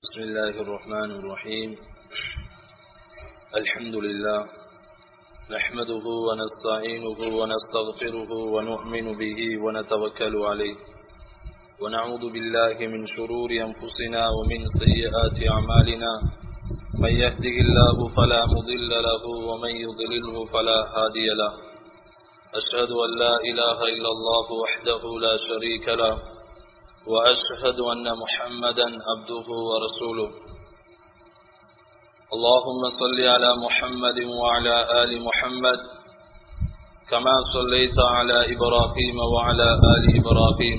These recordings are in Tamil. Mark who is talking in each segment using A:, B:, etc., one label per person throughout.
A: بسم الله الرحمن الرحيم الحمد لله نحمده ونستعينه ونستغفره ونؤمن به ونتوكل عليه ونعوذ بالله من شرور أنفسنا ومن سيئات أعمالنا من يهده الله فلا مضل له ومن يضلله فلا هادي له أشهد أن لا إله إلا الله وحده لا شريك له وأشهد أن محمدا عبده ورسوله اللهم صل على محمد وعلى آل محمد كما صليت على إبراهيم وعلى آل إبراهيم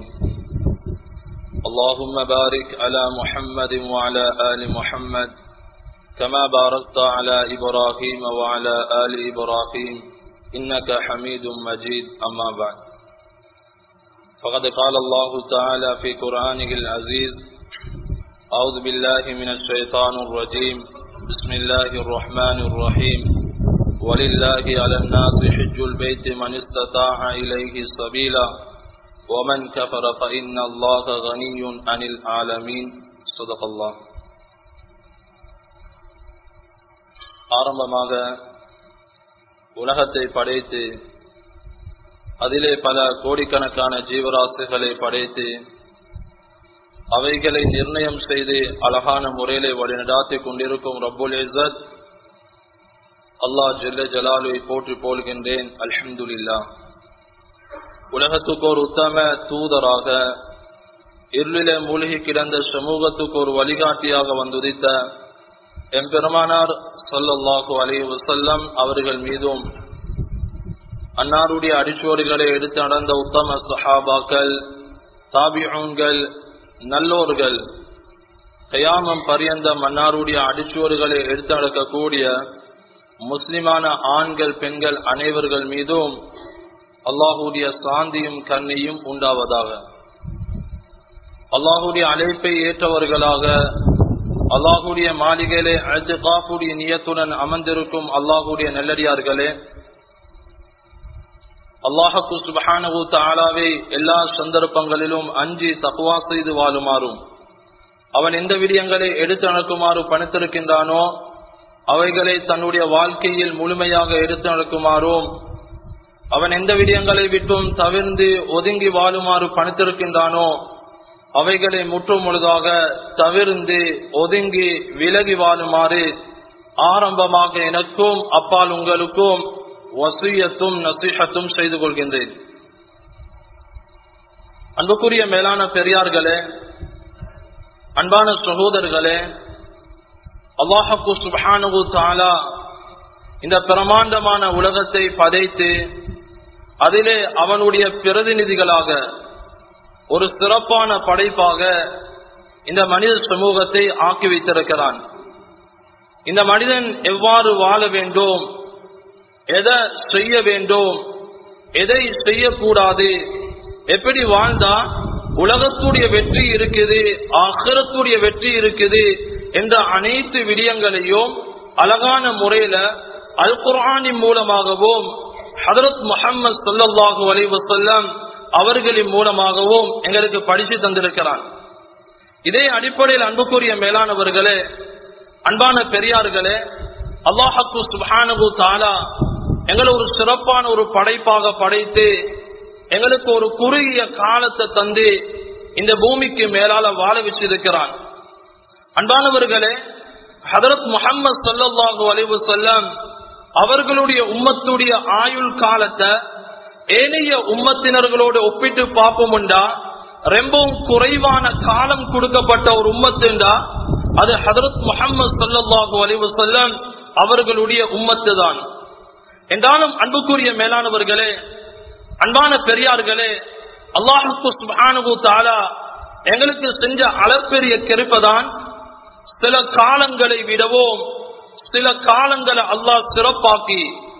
A: اللهم بارك على محمد وعلى آل محمد كما باركت على إبراهيم وعلى آل إبراهيم إنك حميد مجيد أما بعد فقد قال الله تعالى في قرآنه العزيز أعوذ بالله من الشيطان الرجيم بسم الله الرحمن الرحيم ولله على الناس حج البيت من استطاع إليه سبيلا ومن كفر فإن الله غني عن العالمين صدق الله ஆரம்பமாக உலகத்தை படைத்து அதிலே பல கோடிக்கணக்கான ஜீவராசிகளை படைத்து அவைகளை நிர்ணயம் செய்து அழகான முறையிலே வழிநடாத்தி கொண்டிருக்கும் ரப்புல் இசத் அல்லாஹ் ஜெல்ல ஜலாலுவை போற்றி போல்கின்றேன் அல்ஹம்துலில்லா உலகத்துக்கு ஒரு உத்தம தூதராக இருளிலே மூழ்கி கிடந்த சமூகத்துக்கு ஒரு வழிகாட்டியாக வந்துதித்த எம்பெருமானார் சொல்லல்லாஹு அலி வசல்லம் அவர்கள் மீதும் அன்னாருடைய அடிச்சோடுகளை எடுத்து நடந்த உத்தம சஹாபாக்கள் தாபியங்கள் நல்லோர்கள் கயாமம் பரியந்த மன்னாருடைய அடிச்சோடுகளை எடுத்து நடக்கக்கூடிய முஸ்லிமான ஆண்கள் பெண்கள் அனைவர்கள் மீதும் அல்லாஹுடைய சாந்தியும் கண்ணியும் உண்டாவதாக அல்லாஹுடைய அழைப்பை ஏற்றவர்களாக அல்லாஹுடைய மாளிகையிலே அழைத்து காப்புடைய நியத்துடன் அமர்ந்திருக்கும் அல்லாஹுடைய நல்லடியார்களே அல்லாஹக்கு சுபஹானவு தாலாவை எல்லா சந்தர்ப்பங்களிலும் அஞ்சி தக்குவா செய்து வாழுமாறும் அவன் எந்த விடயங்களை எடுத்து நடக்குமாறு பணித்திருக்கின்றானோ அவைகளை தன்னுடைய வாழ்க்கையில் முழுமையாக எடுத்து நடக்குமாறும் அவன் எந்த விடயங்களை விட்டும் தவிர்ந்து ஒதுங்கி வாழுமாறு பணித்திருக்கின்றானோ அவைகளை முற்றும் முழுதாக தவிர்ந்து ஒதுங்கி விலகி வாழுமாறு ஆரம்பமாக எனக்கும் அப்பால் உங்களுக்கும் வசியத்தும் நசீகத்தும் செய்து கொள்கின்றேன் அன்புக்குரிய மேலான பெரியார்களே அன்பான சகோதரர்களே அல்லாஹக்கு சுபானு தாலா இந்த பிரமாண்டமான உலகத்தை பதைத்து அதிலே அவனுடைய பிரதிநிதிகளாக ஒரு சிறப்பான படைப்பாக இந்த மனித சமூகத்தை ஆக்கி வைத்திருக்கிறான் இந்த மனிதன் எவ்வாறு வாழ வேண்டும் எதை செய்ய வேண்டும் எதை செய்யக்கூடாது எப்படி வாழ்ந்தா உலகத்துடைய வெற்றி இருக்குது ஆகரத்துடைய வெற்றி இருக்குது என்ற அனைத்து விடயங்களையும் அழகான முறையில அல் குர்ஆனின் மூலமாகவும் ஹதரத் முகமது சொல்லல்லாஹு அலைவசல்லம் அவர்களின் மூலமாகவும் எங்களுக்கு படித்து தந்திருக்கிறான் இதே அடிப்படையில் அன்புக்குரிய மேலானவர்களே அன்பான பெரியார்களே அல்லாஹக்கு சுபானகு தாலா எங்களை ஒரு சிறப்பான ஒரு படைப்பாக படைத்து எங்களுக்கு ஒரு குறுகிய காலத்தை தந்து இந்த பூமிக்கு மேலால வாழ வச்சிருக்கிறான் அன்பானவர்களே ஹதரத் முகமது சல்லாஹூ அலிவு செல்லம் அவர்களுடைய உம்மத்துடைய ஆயுள் காலத்தை ஏனைய உம்மத்தினர்களோடு ஒப்பிட்டு பார்ப்போம்டா ரொம்பவும் குறைவான காலம் கொடுக்கப்பட்ட ஒரு உம்மத்துண்டா அது ஹதரத் முகமது சல்லாஹூ அலிவு செல்லம் அவர்களுடைய உம்மத்து தான் என்றாலும் அன்புக்குரிய மேலானவர்களே அன்பான பெரியார்களே அல்லாஹுக்கு சுபானு தாலா எங்களுக்கு செஞ்ச அளப்பெரிய கெருப்பதான் சில காலங்களை விடவும் சில காலங்களை அல்லாஹ் சிறப்பாக்கி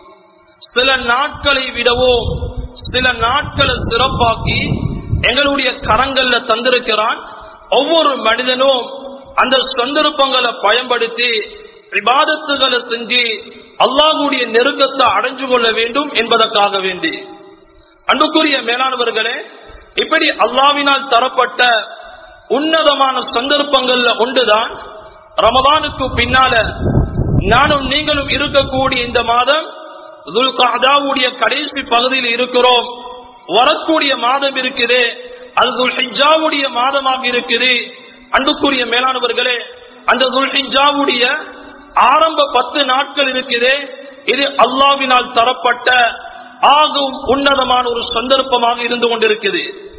A: சில நாட்களை விடவும் சில நாட்களை சிறப்பாக்கி எங்களுடைய கரங்கள்ல தந்திருக்கிறான் ஒவ்வொரு மனிதனும் அந்த சந்தர்ப்பங்களை பயன்படுத்தி விவாதத்துகளை செஞ்சு அல்லாஹுடைய நெருக்கத்தை அடைஞ்சு கொள்ள வேண்டும் என்பதற்காக வேண்டி அன்புக்குரிய மேலானவர்களே இப்படி அல்லாவினால் தரப்பட்ட உன்னதமான சந்தர்ப்பங்கள்ல ஒன்றுதான் ரமதானுக்கு பின்னால நானும் நீங்களும் இருக்கக்கூடிய இந்த மாதம் துல்காதாவுடைய கடைசி பகுதியில் இருக்கிறோம் வரக்கூடிய மாதம் இருக்குது அது துல்ஹிஜாவுடைய மாதமாக இருக்குது அன்புக்குரிய மேலானவர்களே அந்த துல்ஹிஜாவுடைய ஆரம்ப பத்து நாட்கள் இருக்குது இது அல்லாவினால் தரப்பட்ட ஆகும் உன்னதமான ஒரு சந்தர்ப்பமாக இருந்து கொண்டிருக்குது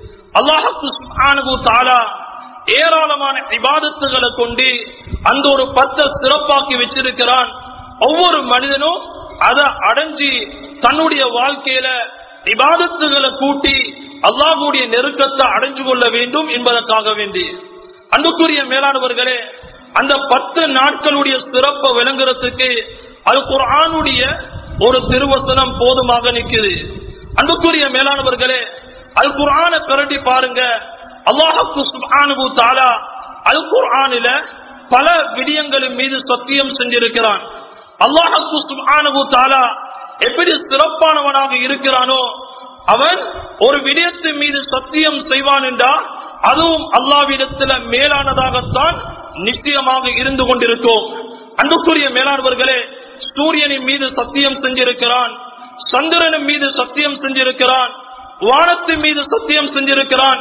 A: அல்லாஹு தாலா ஏராளமான இபாதத்துகளை கொண்டு அந்த ஒரு பத்தை சிறப்பாக்கி வச்சிருக்கிறான் ஒவ்வொரு மனிதனும் அதை அடைஞ்சி தன்னுடைய வாழ்க்கையில இபாதத்துகளை கூட்டி அல்லாஹுடைய நெருக்கத்தை அடைஞ்சு கொள்ள வேண்டும் என்பதற்காக வேண்டி அன்புக்குரிய மேலானவர்களே அந்த பத்து நாட்களுடைய சிறப்பை விளங்குறதுக்கு அது குரானுடைய ஒரு திருவசனம் போதுமாக நிற்குது அன்புக்குரிய மேலானவர்களே அது குரான கரட்டி பாருங்க அல்லாஹு சுபானு தாலா அல் குர்ஆனில பல விடயங்களின் மீது சத்தியம் செஞ்சிருக்கிறான் அல்லாஹு சுபானு தாலா எப்படி சிறப்பானவனாக இருக்கிறானோ அவன் ஒரு விடயத்தின் மீது சத்தியம் செய்வான் என்றா அதுவும் அல்லாவிடத்துல மேலானதாகத்தான் நிச்சயமாக இருந்து கொண்டிருக்கும் அன்புக்குரிய மேலானவர்களே சூரியனின் மீது சத்தியம் செஞ்சிருக்கிறான் சந்திரனின் மீது சத்தியம் செஞ்சிருக்கிறான் வானத்தின் மீது சத்தியம் செஞ்சிருக்கிறான்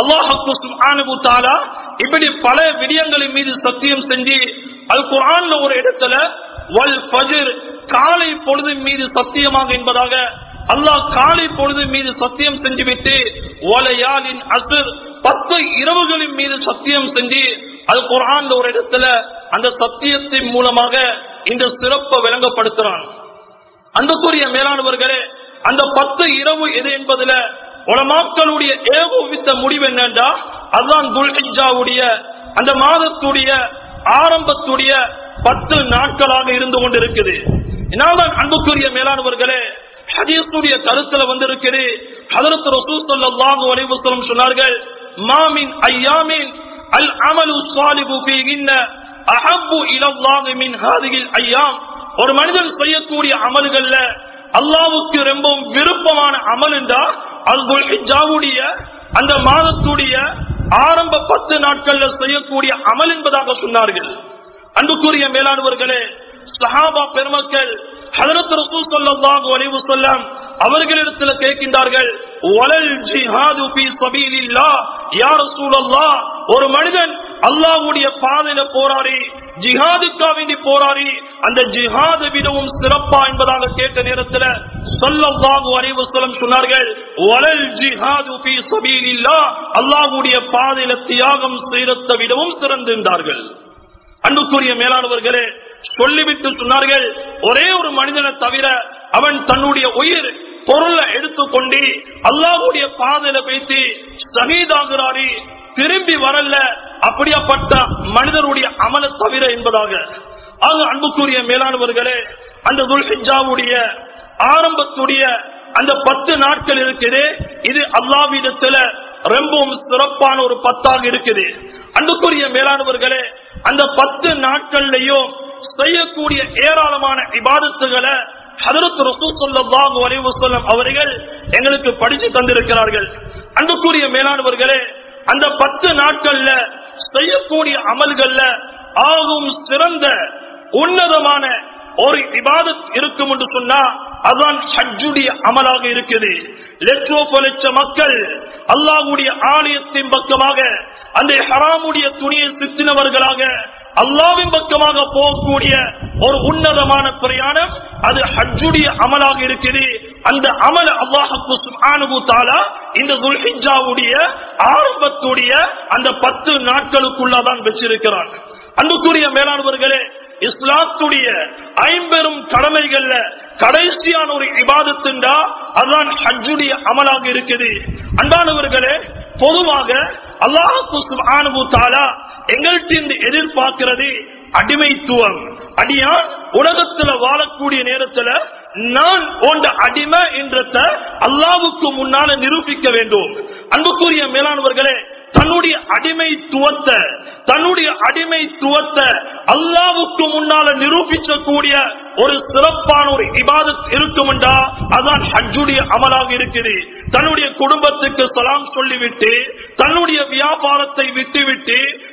A: அல்லாஹு தாலா இப்படி பல விடயங்களின் மீது சத்தியம் செஞ்சு அது குரான்ல ஒரு இடத்துல வல் ஃபஜர் காலை பொழுதின் மீது சத்தியமாக என்பதாக அல்லாஹ் காலை பொழுதின் மீது சத்தியம் செஞ்சுவிட்டு ஒலையாலின் அசர் பத்து இரவுகளின் மீது சத்தியம் செஞ்சு அது குரான்ல ஒரு இடத்துல அந்த சத்தியத்தின் மூலமாக இந்த சிறப்பை விளங்கப்படுத்துறான் அன்புக்குரிய மேலானவர்களே அந்த பத்து இரவு எது என்பதுல உலமாக்களுடைய ஏகோபித்த முடிவு என்னண்டா அதுதான் துல்ஹிஜாவுடைய அந்த மாதத்துடைய ஆரம்பத்துடைய பத்து நாட்களாக இருந்து கொண்டிருக்குது என்னால்தான் அன்புக்குரிய மேலானவர்களே ஹதீஸுடைய கருத்துல வந்திருக்கிறது ஹதரத் ரசூல் ஸல்லல்லாஹு அலைஹி வஸல்லம் சொன்னார்கள் மாமின் ஐயாமின் அல் அமலு ஸாலிஹு ஃபீஹின்ன அஹப்பு இலல்லாஹி மின் ஹாதிஹில் ஐயாம் ஒரு மனிதன் செய்யக்கூடிய அமல்கள்ல அல்லாவுக்கு ரொம்பவும் விருப்பமான அமல் என்றா அல்குல்ஹிஜாவுடைய அந்த மாதத்துடைய ஆரம்ப பத்து நாட்கள்ல செய்யக்கூடிய அமல் என்பதாக சொன்னார்கள் அன்புக்குரிய மேலானவர்களே சஹாபா பெருமக்கள் ஹதரத் ரசூல் ஸல்லல்லாஹு அலைஹி வஸல்லம் அவர்களிடத்துல கேட்கின்றார்கள் வலல் ஜிஹாது ஃபீ சபீலில்லாஹ் யா ரசூலல்லாஹ் ஒரு மனிதன் அல்லாஹ்வுடைய பாதையில போராடி ஜிஹாதுக்கா வேண்டி போராடி அந்த ஜிஹாத விடவும் சிறப்பா என்பதாக கேட்ட நேரத்துல சொல்லல்லாஹு அலைஹி வஸல்லம் சொன்னார்கள் வலல் ஜிஹாது ஃபீ சபீலில்லாஹ் அல்லாஹ்வுடைய பாதையில தியாகம் செய்யறதை விடவும் சிறந்திருந்தார்கள் அன்புக்குரிய மேலானவர்களே சொல்லிவிட்டு சொன்னார்கள் ஒரே ஒரு மனிதனை தவிர அவன் தன்னுடைய உயிர் பொருளை எடுத்துக்கொண்டு அல்லாஹுடைய பாதையில பேசி சகிதாகிறாரி திரும்பி வரல அப்படியாப்பட்ட மனிதனுடைய அமல தவிர என்பதாக ஆக அன்புக்குரிய மேலானவர்களே அந்த துல்ஹிஜாவுடைய ஆரம்பத்துடைய அந்த பத்து நாட்கள் இருக்குது இது அல்லாவிடத்துல ரொம்பவும் சிறப்பான ஒரு பத்தாக இருக்குது அன்புக்குரிய மேலானவர்களே அந்த பத்து நாட்கள்லயும் செய்யக்கூடிய ஏராளமான இபாதத்துகளை ஹதரத் ரசூல் ஸல்லல்லாஹு அலைஹி வஸல்லம் அவர்கள் எங்களுக்கு படிச்சு தந்திருக்கிறார்கள் அன்புக்குரிய மேலானவர்களே அந்த பத்து நாட்கள்ல செய்யக்கூடிய அமல்கள்ல ஆகும் சிறந்த உன்னதமான ஒரு இபாதத் இருக்கும் என்று சொன்னா அதுதான் ஹஜ்ஜுடைய அமலாக இருக்குது லட்சோப லட்ச மக்கள் அல்லாஹ்வுடைய ஆலயத்தின் பக்கமாக அந்த ஹராமுடைய துணியை சித்தினவர்களாக அல்லாவின் பக்கமாக போகக்கூடிய ஒரு உன்னதமான பிரயாணம் அது ஹஜ்ஜுடைய அமலாக இருக்குது அந்த அமல அல்லாஹு சுப்ஹானஹு தஆலா இந்த துல்ஹிஜ்ஜாவுடைய ஆரம்பத்துடைய அந்த பத்து நாட்களுக்குள்ளதான் வச்சிருக்கிறான் அன்புக்குரிய மேலானவர்களே இஸ்லாத்துடைய ஐம்பெரும் கடமைகள்ல கடைசியான ஒரு இபாதத்துண்டா அதுதான் ஹஜ்ஜுடைய அமலாக இருக்குது அன்பானவர்களே பொதுவாக அல்லாஹு சுப்ஹானஹு தஆலா எங்கள்கிட்ட எதிர்பார்க்கிறது அடிமைத்துவம் அடியா உலகத்துல வாழக்கூடிய நேரத்துல நான் போன்ற அடிமை என்றத அல்லாவுக்கு முன்னால நிரூபிக்க வேண்டும் அன்புக்குரிய மேலானவர்களே தன்னுடைய அடிமைத்துவத்தை தன்னுடைய அடிமைத்துவத்தை அல்லாவுக்கு முன்னால நிரூபிக்கக்கூடிய ஒரு சிறப்பான ஒரு இபாதத் இருக்குமெண்டா அதான் ஹஜ்ஜுடைய அமலாக இருக்குது தன்னுடைய குடும்பத்துக்கு சலாம் சொல்லிவிட்டு தன்னுடைய வியாபாரத்தை விட்டுவிட்டு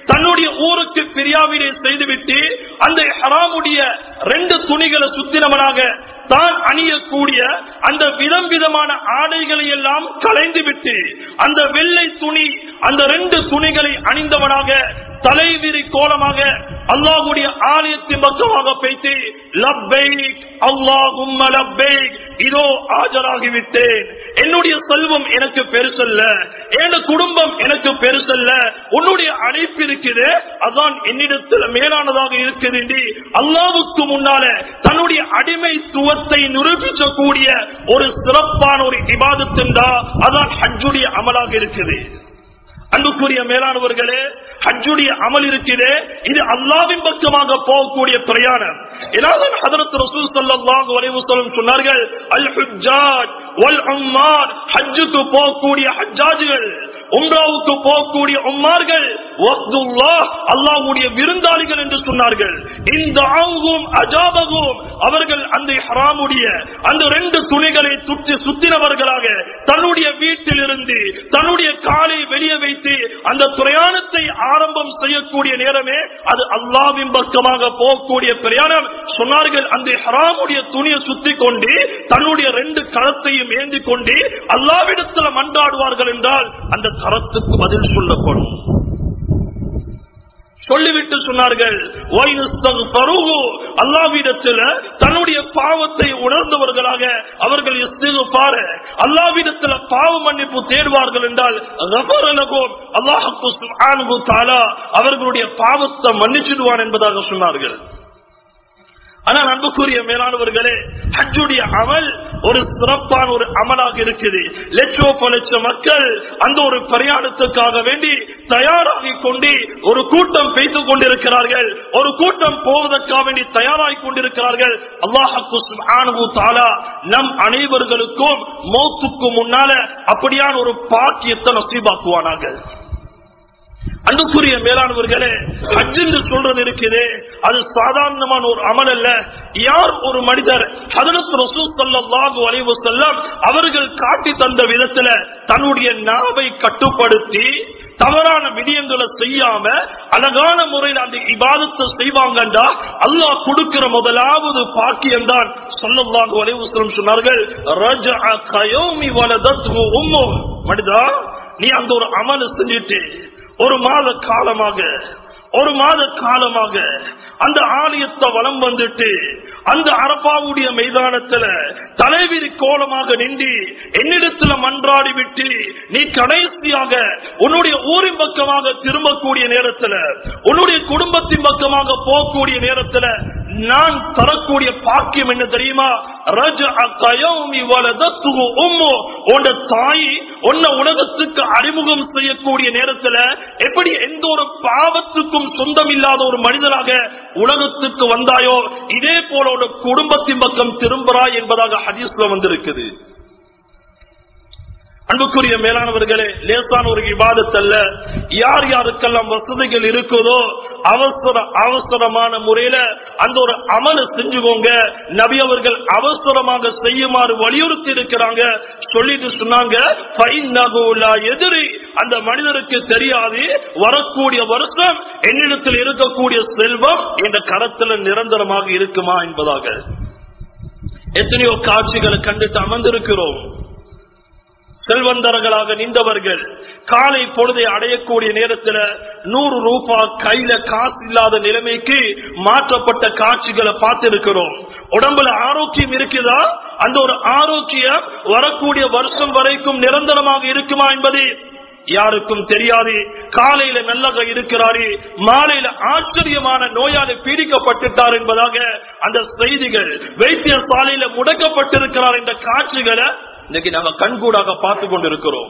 B: தன்னுடைய ஊருக்கு பிரியாவினை செய்துவிட்டு அந்த ஹராமுடைய ரெண்டு துணிகளை சுத்தினவனாக தான் அணியக்கூடிய அந்த விதம் விதமான ஆடைகளை எல்லாம் கலைந்து விட்டு அந்த வெள்ளை துணி அந்த ரெண்டு துணிகளை அணிந்தவனாக தலைவிரி கோலமாக அல்லாஹுடைய ஆலயத்தின் பக்கமாக பேசி லப்பைக் அல்லாஹும் லப்பைக் இதோ ஆஜராகிவிட்டேன் என்னுடைய செல்வம் எனக்கு பெருசல்ல என் குடும்பம் எனக்கு பெருசல்ல உன்னுடைய அழைப்பு இருக்குது அதான் என்னிடத்தில் மேலானதாக இருக்குது அல்லாவுக்கு முன்னால தன்னுடைய அடிமைத்துவத்தை நிரூபிக்கக்கூடிய ஒரு சிறப்பான ஒரு இபாதத்தின்டா அதான் ஹஜ்ஜுடைய அமலாக இருக்குது அன்புக்குரிய மேலானவர்களே ஹஜ்ஜுடைய அமல் இருக்கிறே இது அல்லாவின் பக்கமாக போகக்கூடிய பிரயாணம் ஏதாவது ஹதரத் ரசூல் ஸல்லல்லாஹு அலைஹி வஸல்லம் சொன்னார்கள் அல் ஹுஜ்ஜாஜ் வல் உம்மார் ஹஜ்ஜுக்கு போகக்கூடிய ஹஜ்ஜாஜ்கள் உம்ராவுக்கு போகக்கூடிய உம்மார்கள் வஸ்துல்லாஹ் அல்லாஹ்வுடைய விருந்தாளிகள் என்று சொன்னார்கள் இந்த ஆகும் அஜாபகும் அவர்கள் அந்த ஹராமுடைய அந்த ரெண்டு துணிகளை சுற்றி சுத்தினவர்களாக தன்னுடைய வீட்டில் இருந்து தன்னுடைய காலை வெளியே வைத்து அந்த பிரயாணத்தை ஆரம்பம் செய்யக்கூடிய நேரமே அது அல்லாவின் பக்கமாக போகக்கூடிய பிரயாணம் சொன்னார்கள் அந்த ஹராமுடைய துணியை சுத்தி கொண்டு தன்னுடைய ரெண்டு கரத்தையும் ஏந்தி கொண்டு அல்லாவிடத்தில் மன்றாடுவார்கள் என்றால் அந்த கரத்துக்கு பதில் சொல்லப்படும் சொல்லிவிட்டு சொன்னார்கள் அல்லாவிடத்தில் தன்னுடைய பாவத்தை உணர்ந்தவர்களாக அவர்கள் அல்லாவிடத்தில் பாவ மன்னிப்பு தேடுவார்கள் என்றால் அல்லாஹு அவர்களுடைய பாவத்தை மன்னிச்சிடுவான் என்பதாக சொன்னார்கள் ஆனால் அன்புக்குரிய மேலானவர்களே ஹஜ்ஜுடைய அமல் ஒரு சிறப்பான ஒரு அமலாக இருக்குது லட்சோ லட்ச மக்கள் அந்த ஒரு பிரயாணத்துக்காக வேண்டி தயாராகி கொண்டு ஒரு கூட்டம் பேசிக் கொண்டிருக்கிறார்கள் ஒரு கூட்டம் போவதற்காக வேண்டி தயாராகி கொண்டிருக்கிறார்கள் அல்லாஹு தாலா நம் அனைவர்களுக்கும் மௌத்துக்கு முன்னால அப்படியான ஒரு பாக்கியத்தை நசீபாக்குவானார்கள் அன்புக்குரிய மேலானவர்களே ஹஜ் என்று சொல்றது இருக்குது அது சாதாரணமான ஒரு அமல் அல்ல யார் ஒரு மனிதர் ஹதரத் ரசூல் ஸல்லல்லாஹு அலைஹி வஸல்லம் அவர்கள் காட்டி தந்த விதத்துல தன்னுடைய நாவை கட்டுப்படுத்தி தவறான விடயங்களை செய்யாம அழகான முறையில் அந்த இபாதத்தை செய்வாங்கண்டா அல்லாஹ் கொடுக்கிற முதலாவது பாக்கியம் தான் சொல்லல்லாஹு அலைஹி வஸல்லம் சொன்னார்கள் ரஜஅ கயௌமி வலதத்ஹு உம்மு மனிதா நீ அந்த ஒரு அமலை செஞ்சுட்டு ஒரு மாத காலமாக ஒரு மாத காலமாக அந்த ஆலயத்தை வலம் வந்துட்டு அந்த அரபாவுடைய மைதானத்துல தலைவிரி கோலமாக நின்று என்னிடத்துல மன்றாடி விட்டு நீ கடைசியாக உன்னுடைய ஊரின் பக்கமாக திரும்பக்கூடிய நேரத்துல உன்னுடைய குடும்பத்தின் பக்கமாக போகக்கூடிய நேரத்துல நான் தரக்கூடிய பாக்கியம் என்ன தெரியுமா ரஜ அக்கயோமி வலதத்துகு உம்மு உன் தாய் உன்னை உலகத்துக்கு அறிமுகம் செய்யக்கூடிய நேரத்துல எப்படி எந்த ஒரு பாவத்துக்கும் சொந்தம் இல்லாத ஒரு மனிதனாக உலகத்துக்கு வந்தாயோ இதே போல ஒரு குடும்பத்தின் பக்கம் திரும்புறாய் என்பதாக ஹதீஸ்ல வந்திருக்குது அன்புக்குரிய மேலானவர்களே லேசான ஒரு விவாதத் அல்ல யார் யாருக்கெல்லாம் வசதிகள் இருக்குதோ அவசர அவசரமான முறையில அந்த ஒரு அமலை செஞ்சுக்கோங்க நபி அவர்கள் அவசரமாக செய்யுமாறு வலியுறுத்தி இருக்கிறாங்க சொல்லிட்டு சொன்னாங்க எதிரி அந்த மனிதருக்கு தெரியாது வரக்கூடிய வருஷம் என்னிடத்தில் இருக்கக்கூடிய செல்வம் என்ற கரத்துல நிரந்தரமாக இருக்குமா என்பதாக எத்தனையோ காட்சிகளை கண்டுட்டு அமர்ந்திருக்கிறோம் செல்வந்தர்களாக நின்றவர்கள் காலை பொழுதை அடையக்கூடிய நேரத்தில் நூறு ரூபாய் கையில காசு இல்லாத நிலைமைக்கு மாற்றப்பட்ட காட்சிகளை பார்த்திருக்கிறோம் உடம்புல ஆரோக்கியம் இருக்குதா அந்த ஒரு ஆரோக்கியம் வரக்கூடிய வருஷம் வரைக்கும் நிரந்தரமாக இருக்குமா என்பது யாருக்கும் தெரியாது காலையில நல்லக இருக்கிறாரு மாலையில ஆச்சரியமான நோயாளி பீடிக்கப்பட்டுட்டார் என்பதாக அந்த செய்திகள் வைத்தியசாலையில முடக்கப்பட்டிருக்கிறார் என்ற காட்சிகளை இன்னைக்கு நாங்க கண்கூடாக பார்த்து கொண்டிருக்கிறோம்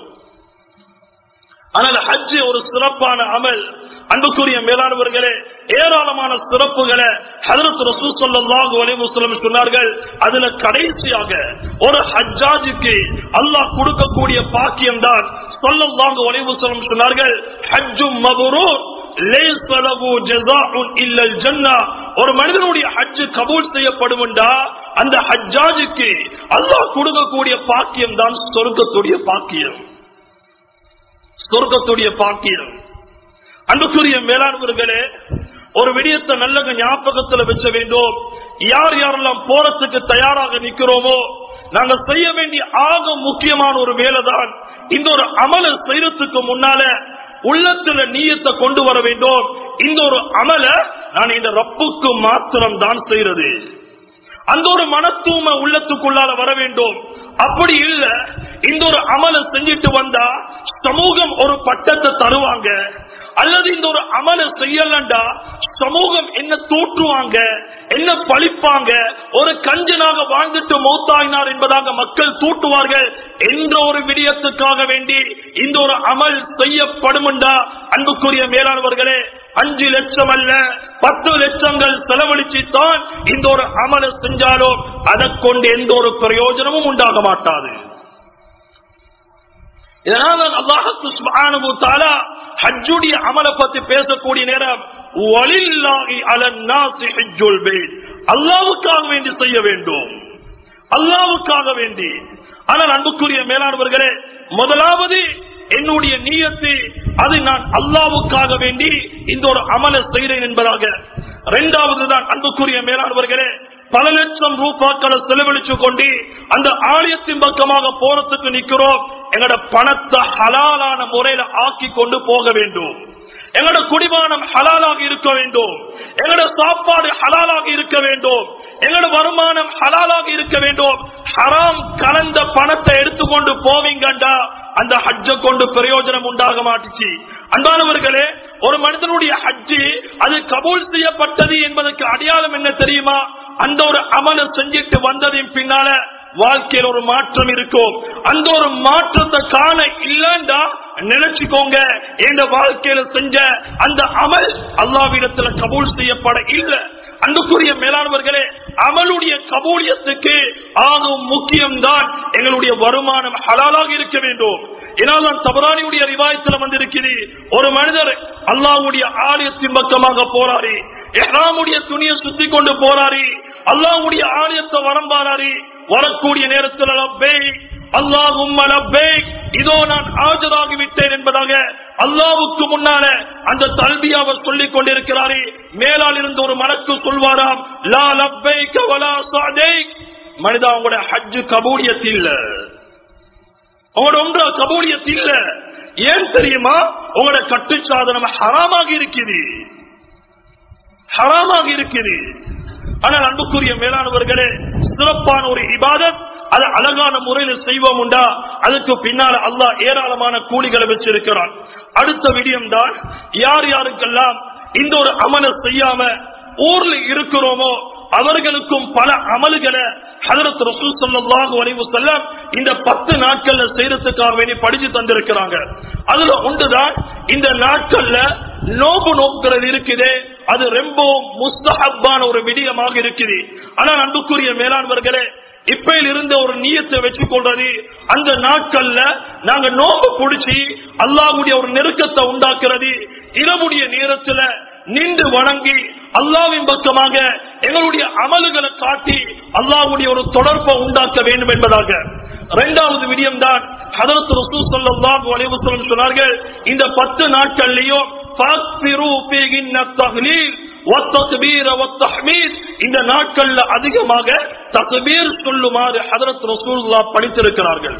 B: ஆனால் ஹஜ் ஒரு சிறப்பான அமல் அன்புக்குரிய மேலானவர்களே ஏராளமான சிறப்புகளை ஹதரத் ரசூ ஸல்லல்லாஹு அலைஹி வஸல்லம் சொன்னார்கள் அதுல கடைசியாக ஒரு ஹஜ்ஜாஜுக்கு அல்லாஹ் கொடுக்கக்கூடிய பாக்கியம் தான் ஸல்லல்லாஹு அலைஹி வஸல்லம் சொன்னார்கள் ஹஜ்ஜும் மப்ரூர் லைஸ லஹு ஜஸாஉன் இல்லல் ஜன்னah ஒரு மனிதனுடைய ஹஜ் கபூல் செய்யப்படும் அந்த ஹஜ்ஜாஜுக்கு அல்லாஹ் கொடுக்கக்கூடிய பாக்கியம் தான் சொர்க்கத்துடைய பாக்கியம் சொர்க்கத்துடைய பாக்கியம் அன்புக்குரிய மேலாண்வர்களே ஒரு விடயத்தை நல்ல ஞாபகத்துல வச்ச வேண்டும் யார் யாரெல்லாம் போறதுக்கு தயாராக நிக்கிறோமோ நாங்க செய்ய வேண்டிய ஆக முக்கியமான ஒரு வேலைதான் இந்த ஒரு அமல செய்யறதுக்கு முன்னால உள்ளத்துல நீயத்தை கொண்டு வர வேண்டும் இந்த ஒரு அமல நான் இந்த ரப்புக்கு மாத்திரம் தான் செய்யறது அந்த ஒரு மனத்தூம உள்ளத்துக்குள்ளால வர வேண்டும் அப்படி இல்ல இந்த ஒரு அமல செஞ்சுட்டு வந்தா சமூகம் ஒரு பட்டத்தை தருவாங்க அல்லது இந்த ஒரு அமல செய்யலண்டா சமூகம் என்ன தூற்றுவாங்க என்ன பழிப்பாங்க ஒரு கஞ்சனாக வாழ்ந்துட்டு மௌத்தாயினார் என்பதாக மக்கள் தூட்டுவார்கள் என்ற ஒரு விடயத்துக்காக வேண்டி இந்த ஒரு அமல் செய்யப்படும்டா அன்புக்குரிய மேலானவர்களே அஞ்சு லட்சம் அல்ல பத்து லட்சங்கள் செலவழிச்சு தான் இந்த ஒரு அமல செஞ்சாலும் அதை கொண்டு எந்த ஒரு பிரயோஜனமும் உண்டாக மாட்டாது இதனால் அல்லாஹு சுப்ஹானஹு தஆலா ஹஜ்ஜுடைய அமல பத்தி பேசக்கூடிய நேரம் வலில்லாஹி அலன்னாசி ஹஜ்ஜுல் பைத் அல்லாஹ்வுக்காக வேண்டி செய்ய வேண்டும் அல்லாஹ்வுக்காக வேண்டி ஆனால் அன்புக்குரிய மேலானவர்களே முதலாவது என்னுடைய நீயத்து அது நான் அல்லாவுக்காக வேண்டி இந்த ஒரு அமல செய்கிறேன் என்பதாக இரண்டாவது தான் அன்புக்குரிய மேலானவர்களே பல லட்சம் ரூபாக்களை செலவழிச்சு கொண்டு அந்த ஆலயத்தின் பக்கமாக போறதுக்கு நிக்கிறோம் எங்களோட பணத்தை ஹலாலான முறையில ஆக்கி கொண்டு போக வேண்டும் எங்களோட குடிமானம் ஹலாலாக இருக்க வேண்டும் எங்களோட சாப்பாடு ஹலாலாக இருக்க வேண்டும் எங்களோட வருமானம் ஹலாலாக இருக்க வேண்டும் ஹராம் கலந்த பணத்தை எடுத்துக்கொண்டு போவீங்கண்டா அந்த ஹஜ்ஜ கொண்டு பிரயோஜனம் உண்டாக மாட்டுச்சு அன்பானவர்களே ஒரு மனிதனுடைய ஹஜ்ஜு அது கபூல் செய்யப்பட்டது என்பதற்கு அடையாளம் என்ன தெரியுமா அந்த ஒரு அமல செஞ்சிட்டு வந்ததின் பின்னால வாழ்க்கையில் ஒரு மாற்றம் இருக்கும் அந்த ஒரு மாற்றத்தை காண இல்லண்டா நினைச்சுக்கோங்க எந்த வாழ்க்கையில செஞ்ச அந்த அமல் அல்லாவிடத்துல கபூல் செய்யப்பட இல்லை அன்புக்குரிய மேலானவர்களே அமலுடைய கபூலியத்துக்கு ஆகும் முக்கியம்தான் எங்களுடைய வருமானம் ஹலாலாக இருக்க வேண்டும் ஏனால் தபரானியுடைய ரிவாயத்தில் வந்திருக்கிறேன் ஒரு மனிதர் அல்லாவுடைய ஆலயத்தின் பக்கமாக போராடி எஹ்ராமுடைய துணியை சுத்தி கொண்டு போராடி அல்லாவுடைய ஆலயத்தை வரம்பாராரி வரக்கூடிய நேரத்தில் லப்பே அல்லாஹும் இதோ நான் ஆஜராகி விட்டேன் என்பதாக அல்லாவுக்கு முன்னால அந்த தல்பியாவை சொல்லிக் கொண்டிருக்கிறாரே மேலால் இருந்து ஒரு மலக்கு சொல்வாராம் லா லப்பைக்க வலா சாதைக் மனிதா உங்களோட ஹஜ்ஜு கபூலியத்தில் உங்களோட ஒன்றா கபூலியத்தில் ஏன் தெரியுமா உங்களோட கட்டு சாதனம் ஹராமாக இருக்குது ஹராமாக இருக்குது ஆனால் அன்புக்குரிய மேலானவர்களே சிறப்பான ஒரு இபாதத் அது அழகான முறையில் செய்வோம் உண்டா அதுக்கு பின்னால அல்லாஹ் ஏராளமான கூலிகளை வச்சிருக்கிறான் அடுத்த விடியம் தான் யார் யாருக்கெல்லாம் இந்த ஒரு அமல செய்யாம ஊர்ல இருக்கிறோமோ அவர்களுக்கும் பல அமல்களை ஹதரத் ரசூல் ஸல்லல்லாஹு அலைஹி வஸல்லம் இந்த பத்து நாட்கள்ல செய்யறதுக்காக வேண்டி படிச்சு தந்திருக்கிறாங்க அதுல ஒன்றுதான் இந்த நாட்கள்ல நோம்பு நோக்குறது இருக்குது அது ரொம்ப முஸ்தஹப்பான ஒரு விடயமாக இருக்குது ஆனால் அன்புக்குரிய மேலாண்வர்களே இப்பையில் இருந்த ஒரு நீயத்தை வச்சுக் கொள்றது அந்த நாட்கள்ல நாங்க நோம்பு பிடிச்சி அல்லாஹ்வுடைய ஒரு நெருக்கத்தை உண்டாக்குறது இரவுடைய நேரத்துல நின்று வணங்கி அல்லாவின் பக்கமாக எங்களுடைய அமல்களை காட்டி அல்லாஹ்வுடைய ஒரு தொடர்பை உண்டாக்க வேண்டும் என்பதாக இரண்டாவது விடயம் தான் ஹதரத் ரசூல் ஸல்லல்லாஹு அலைஹி வஸல்லம் சொன்னார்கள் இந்த பத்து நாட்கள்லயும் ஃபக்பிரு ஃபீஹின்ன தஹ்லீல் வத்தக்பீர வத்தஹ்மீத் இந்த நாட்கள்ல அதிகமாக தக்பீர் சொல்லுமாறு ஹதரத் ரசூலுல்லாஹ் படித்திருக்கிறார்கள்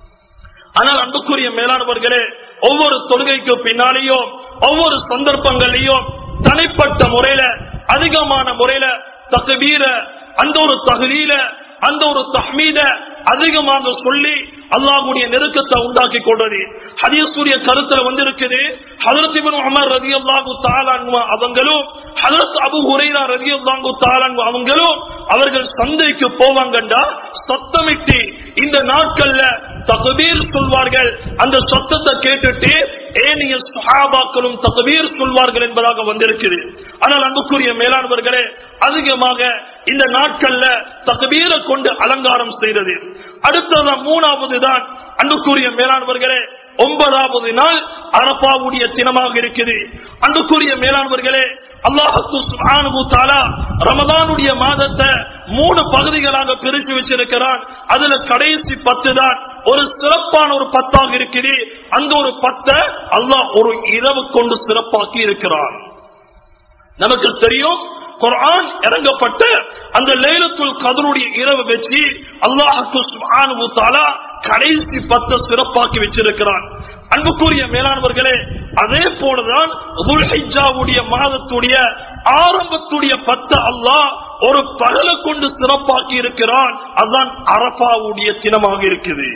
B: ஆனால் அன்புக்குரிய மேலானவர்களே ஒவ்வொரு தொழுகைக்கு பின்னாலேயும் ஒவ்வொரு சந்தர்ப்பங்களையும் தனிப்பட்ட முறையில அதிகமான முறையில தகுபீர அந்த ஒரு தகுலீல அந்த ஒரு தஹ்மீத அதிகமாக சொல்லி அல்லாஹ்வுடைய நெருக்கத்தை உண்டாக்கி கொள்றது ஹதீஸுடைய கருத்துல வந்திருக்குது ஹதரத் இப்னு உமர் ரலியல்லாஹு தஆலா அன்ஹு அவங்களும் ஹதரத் அபூ ஹுரைரா ரலியல்லாஹு தஆலா அன்ஹு அவங்களும் அவர்கள் சந்தைக்கு போவாங்கண்டா சத்தமிட்டு இந்த நாட்கள்ல தக்பீர் சொல்வார்கள் அந்த சத்தத்தை கேட்டுட்டு ஏனைய சஹாபாக்களும் தக்பீர் சொல்வார்கள் என்பதாக வந்திருக்குது ஆனால் அன்புக்குரிய மேலானவர்களே அதிகமாக இந்த நாட்கள்ல தக்பீரை கொண்டு அலங்காரம் செய்தது அடுத்தது மூணாவது தான் அன்புக்குரிய மேலானவர்களே ஒன்பதாவது நாள் அரபாவுடைய தினமாக இருக்குது அன்புக்குரிய மேலானவர்களே அல்லாஹு சுப்ஹானஹு தஆலா ரமதானுடைய மாதத்தை மூணு பகுதிகளாக பிரித்து வச்சிருக்கிறான் அதுல கடைசி பத்து தான் ஒரு சிறப்பான ஒரு பத்தாக இருக்குது அந்த ஒரு பத்தை அல்லாஹ் ஒரு இரவு கொண்டு சிறப்பாக்கி இருக்கிறான் நமக்கு தெரியும் குர்ஆன் இறங்கப்பட்ட அந்த லைலத்துல் கதருடைய இரவு வச்சு அல்லாஹுக்கு சுப்ஹானஹு தஆலா கடைசி பத்தை சிறப்பாக்கி வச்சிருக்கிறான் அன்புக்குரிய மேலானவர்களே அதே போலதான் துல்ஹிஜ்ஜாவுடைய மாதத்துடைய ஆரம்பத்துடைய பத்து அல்லாஹ் ஒரு பகலை கொண்டு சிறப்பாக்கி இருக்கிறான் அதுதான் அரபாவுடைய தினமாக இருக்குது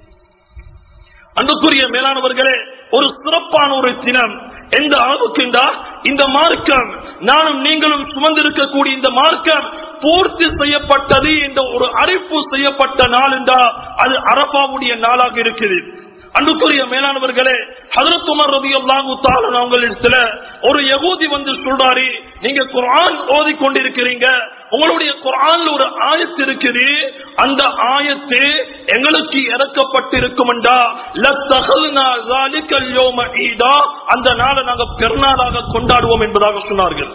B: அன்புக்குரிய மேலானவர்களே ஒரு சிறப்பான ஒரு தினம் எந்த அளவுக்குண்டா இந்த மார்க்கம் நானும் நீங்களும் சுமந்திருக்கக்கூடிய இந்த மார்க்கம் பூர்த்தி செய்யப்பட்டது என்ற ஒரு அறிவிப்பு செய்யப்பட்ட நாள் என்றா அது அரபாவுடைய நாளாக இருக்குது அன்புக்குரிய மேலானவர்களே ஹதரத் உமர் ரதியல்லாஹு தஆலா அவங்களிடத்துல ஒரு யகூதி வந்து சொல்றாரு நீங்க குர்ஆன் ஓதி கொண்டிருக்கிறீங்க உங்களுடைய குர்ஆன்ல ஒரு ஆயத்து இருக்குது அந்த ஆயத்து எங்களுக்கு இறக்கப்பட்டிருக்கும்டா லத்தகல்னா ஸாலிகல் யௌம ஈதா அந்த நாளை நாங்க பெருநாளாக கொண்டாடுவோம் என்பதாக சொன்னார்கள்